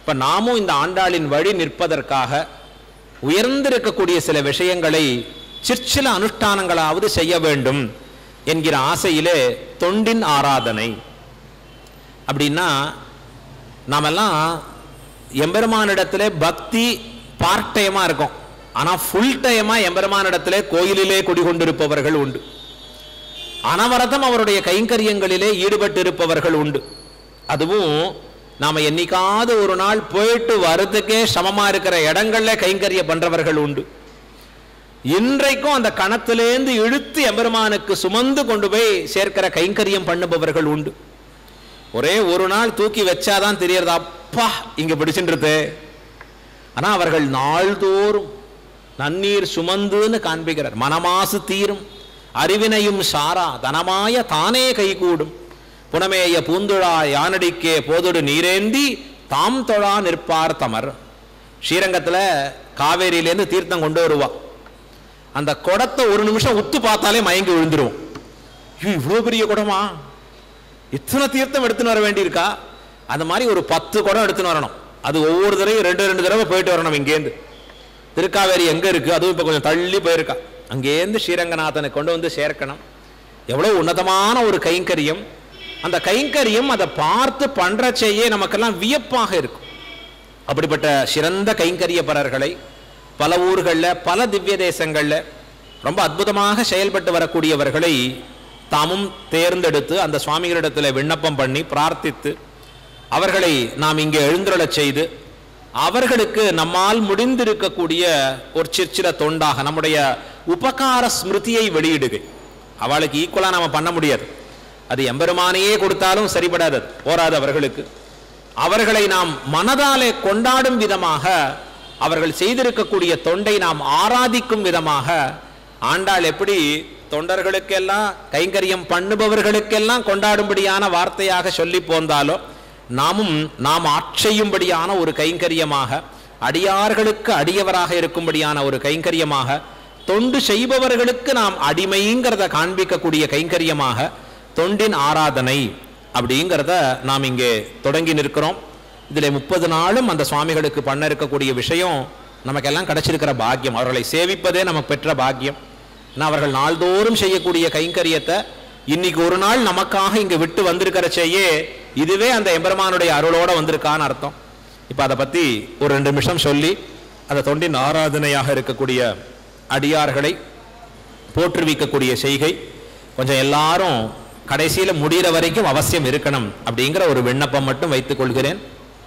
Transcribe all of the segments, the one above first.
இப்ப நாமும் இந்த ஆண்டாளின் வழி நிற்பதற்காக உயர்ந்திருக்கக்கூடிய சில விஷயங்களை சிற்சில அனுஷ்டானங்களாவது செய்ய வேண்டும் என்கிற ஆசையிலே தொண்டின் ஆராதனை அப்படின்னா நாமெல்லாம் எம்பெருமானிடத்திலே பக்தி பார்ட் டைமா இருக்கும் ஆனா ஃபுல் டைமா எம்பெருமானிடத்திலே கோயிலிலே குடிகொண்டிருப்பவர்கள் உண்டு அனவரதம் அவருடைய கைங்கரியங்களிலே ஈடுபட்டு இருப்பவர்கள் உண்டு அதுவும் நாம என்னைக்காவது ஒரு நாள் போயிட்டு வரதுக்கே சமமா இருக்கிற இடங்கள்ல கைங்கரிய பண்றவர்கள் உண்டு இன்றைக்கும் அந்த கணத்திலேந்து இழுத்து எம்பெருமானுக்கு சுமந்து கொண்டு போய் சேர்க்கிற கைங்கரியம் பண்ணுபவர்கள் உண்டு ஒரே ஒரு நாள் தூக்கி வச்சாதான் தெரியறது அப்பா இங்க பிடிச்சுன்றது ஆனா அவர்கள் நாள்தோறும் நன்னீர் சுமந்துன்னு காண்பிக்கிறார் மனமாசு தீரும் அறிவினையும் சாரா தனமாய தானே கைகூடும் புனமேய பூந்துழா யானடிக்கே போதொடு நீரேந்தி தாம் தொழா நிற்பார் தமர் ஸ்ரீரங்கத்துல காவேரியிலேருந்து தீர்த்தம் கொண்டு வருவா அந்த குடத்தை ஒரு நிமிஷம் உத்து பார்த்தாலே மயங்கி விழுந்துரும் ஐயோ இவ்வளோ பெரிய குடமா இத்தனை தீர்த்தம் எடுத்துன்னு வர வேண்டியிருக்கா அந்த மாதிரி ஒரு பத்து குடம் எடுத்துன்னு வரணும் அது ஒவ்வொரு தடவையும் ரெண்டு ரெண்டு தடவை போயிட்டு வரணும் இங்கேருந்து திருக்காவேரி எங்க இருக்கு அதுவும் இப்போ கொஞ்சம் தள்ளி போயிருக்கா அங்கேருந்து ஸ்ரீரங்கநாதனை கொண்டு வந்து சேர்க்கணும் எவ்வளவு உன்னதமான ஒரு கைங்கரியம் அந்த கைங்கரியம் அதை பார்த்து பண்றச்சேயே நமக்கெல்லாம் வியப்பாக இருக்கும் அப்படிப்பட்ட சிறந்த கைங்கரியப்பரர்களை பல ஊர்களில் பல திவ்ய தேசங்களில் ரொம்ப அற்புதமாக செயல்பட்டு வரக்கூடியவர்களை தாமும் தேர்ந்தெடுத்து அந்த சுவாமிகளிடத்தில் விண்ணப்பம் பண்ணி பிரார்த்தித்து அவர்களை நாம் இங்கே எழுந்துருளச் செய்து அவர்களுக்கு நம்மால் முடிந்திருக்கக்கூடிய ஒரு சிற்சில தொண்டாக நம்முடைய உபகார ஸ்மிருதியை வெளியிடுகை அவளுக்கு ஈக்குவலாக நாம பண்ண முடியாது அது எம்பெருமானையே கொடுத்தாலும் சரிபடாது அது. போராது அவர்களுக்கு அவர்களை நாம் மனதாலே கொண்டாடும் விதமாக அவர்கள் செய்திருக்கக்கூடிய தொண்டை நாம் ஆராதிக்கும் விதமாக ஆண்டாள் எப்படி தொண்டர்களுக்கெல்லாம் கைங்கரியம் பண்ணுபவர்களுக்கெல்லாம் கொண்டாடும்படியான வார்த்தையாக சொல்லி போந்தாலோ நாமும் நாம் ஆட்செய்யும்படியான ஒரு கைங்கரியமாக அடியார்களுக்கு அடியவராக இருக்கும்படியான ஒரு கைங்கரியமாக தொண்டு செய்பவர்களுக்கு நாம் அடிமைங்கிறத காண்பிக்கக்கூடிய கைங்கரியமாக தொண்டின் ஆராதனை அப்படிங்கிறத நாம் இங்கே தொடங்கி நிற்கிறோம் இதில் முப்பது நாளும் அந்த சுவாமிகளுக்கு பண்ண இருக்கக்கூடிய விஷயம் நமக்கெல்லாம் கிடைச்சிருக்கிற பாக்கியம் அவர்களை சேவிப்பதே நமக்கு பெற்ற பாக்கியம் ஏன்னா அவர்கள் நாள்தோறும் செய்யக்கூடிய கைங்கரியத்தை இன்னைக்கு ஒரு நாள் நமக்காக இங்க விட்டு வந்திருக்கிறச்சேயே இதுவே அந்த எம்பெருமானுடைய அருளோட வந்திருக்கான்னு அர்த்தம் இப்போ அதை பத்தி ஒரு ரெண்டு நிமிஷம் சொல்லி அந்த தொண்டின் ஆராதனையாக இருக்கக்கூடிய அடியார்களை போற்றுவிக்கக்கூடிய செய்கை கொஞ்சம் எல்லாரும் கடைசியில முடிகிற வரைக்கும் அவசியம் இருக்கணும் அப்படிங்கிற ஒரு விண்ணப்பம் மட்டும் வைத்துக் கொள்கிறேன்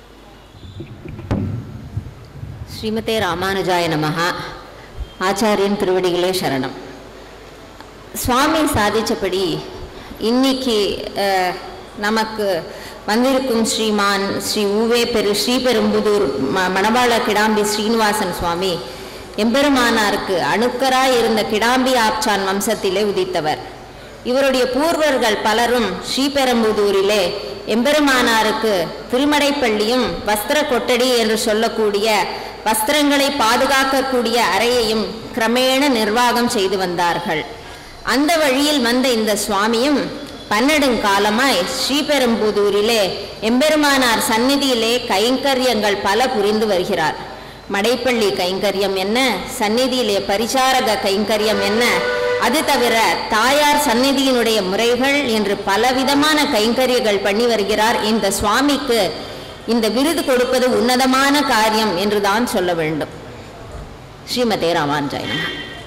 ஸ்ரீமதே ராமானுஜாய நமஹ ஆச்சாரியன் திருவடிகளே சரணம் சுவாமி சாதிச்சபடி இன்னைக்கு அஹ், நமக்கு வந்திருக்கும் ஸ்ரீமான் ஸ்ரீ ஊவே பெரு ஸ்ரீபெரும்புதூர் ம மணவாள கிடாம்பி ஸ்ரீனிவாசன் சுவாமி எம்பெருமானாருக்கு அணுக்கராய் இருந்த கிடாம்பி ஆப்சான் வம்சத்திலே உதித்தவர் இவருடைய பூர்வர்கள் பலரும் ஸ்ரீபெரும்புதூரிலே எம்பெருமானாருக்கு திருமடைப்பள்ளியும் வஸ்திர கொட்டடி என்று சொல்லக்கூடிய வஸ்திரங்களை பாதுகாக்கக்கூடிய அறையையும் கிரமேண நிர்வாகம் செய்து வந்தார்கள் அந்த வழியில் வந்த இந்த சுவாமியும் பன்னெடுங்காலமாய் ஸ்ரீபெரும்புதூரிலே எம்பெருமானார் சந்நிதியிலே கைங்கரியங்கள் பல புரிந்து வருகிறார் மடைப்பள்ளி கைங்கரியம் என்ன சந்நிதியிலே பரிசாரக கைங்கரியம் என்ன அது தவிர தாயார் சந்நிதியினுடைய முறைகள் என்று பலவிதமான கைங்கரியங்கள் பண்ணி வருகிறார் இந்த சுவாமிக்கு இந்த விருது கொடுப்பது உன்னதமான காரியம் என்றுதான் சொல்ல வேண்டும் ஸ்ரீமதே ராமானுஜாய நமः.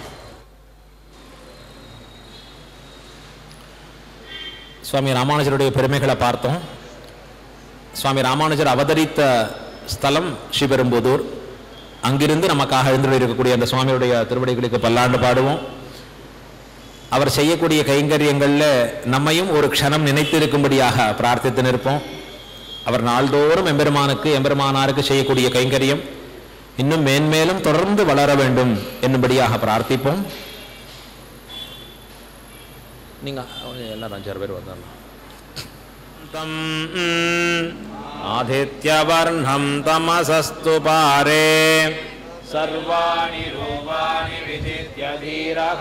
சுவாமி ராமானுஜருடைய பெருமைகளை பார்த்தோம் சுவாமி ராமானுஜர் அவதரித்த ஸ்தலம் ஸ்ரீபெரும்புதூர் அங்கிருந்து நமக்காக எழுந்துள்ள இருக்கக்கூடிய அந்த சுவாமியுடைய திருவடிகளுக்கு பல்லாண்டு பாடுவோம் அவர் செய்யக்கூடிய கைங்கரியங்களில் நம்மையும் ஒரு க்ஷணம் நினைத்திருக்கும்படியாக பிரார்த்தித்து நிற்போம் அவர் நாள்தோறும் எம்பெருமானுக்கு எம்பெருமானாருக்கு செய்யக்கூடிய கைங்கரியம் இன்னும் மேன்மேலும் தொடர்ந்து வளர வேண்டும் என்னும்படியாக பிரார்த்திப்போம் நீங்க எல்லாரும் அஞ்சாறு பேர் வந்தாங்க தம் ஆதித்யவர்ணம் தமசஸ்து பாரே சர்வாணி ரூபாணி விதித்ய தீரः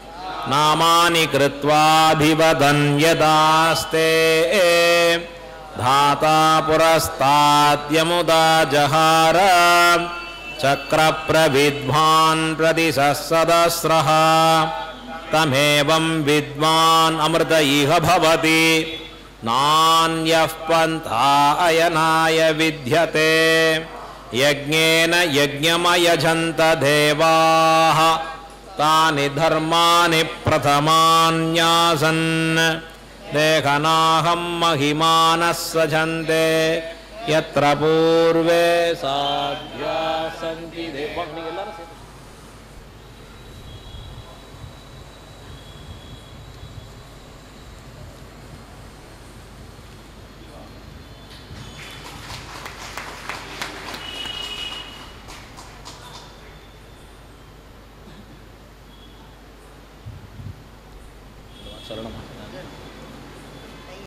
நாமானி கிருத்வாபிவதன் யதாஸ்தே धाता पुरस्ताद्यमुदा जहार चक्रप्रविद्वान् प्रतिसहस्रः तमेवं विद्वान् अमृत इह भवति नान्यः पन्था अयनाय विद्यते यज्ञेन यज्ञमयजन्त देवाः तानि धर्माणि प्रथमान्यासन् देहनाहं महिमानः सजन्ते यत्र पूर्वे साध्या सन्ति देवाः நீங்க எல்லாரும் சேர்ந்து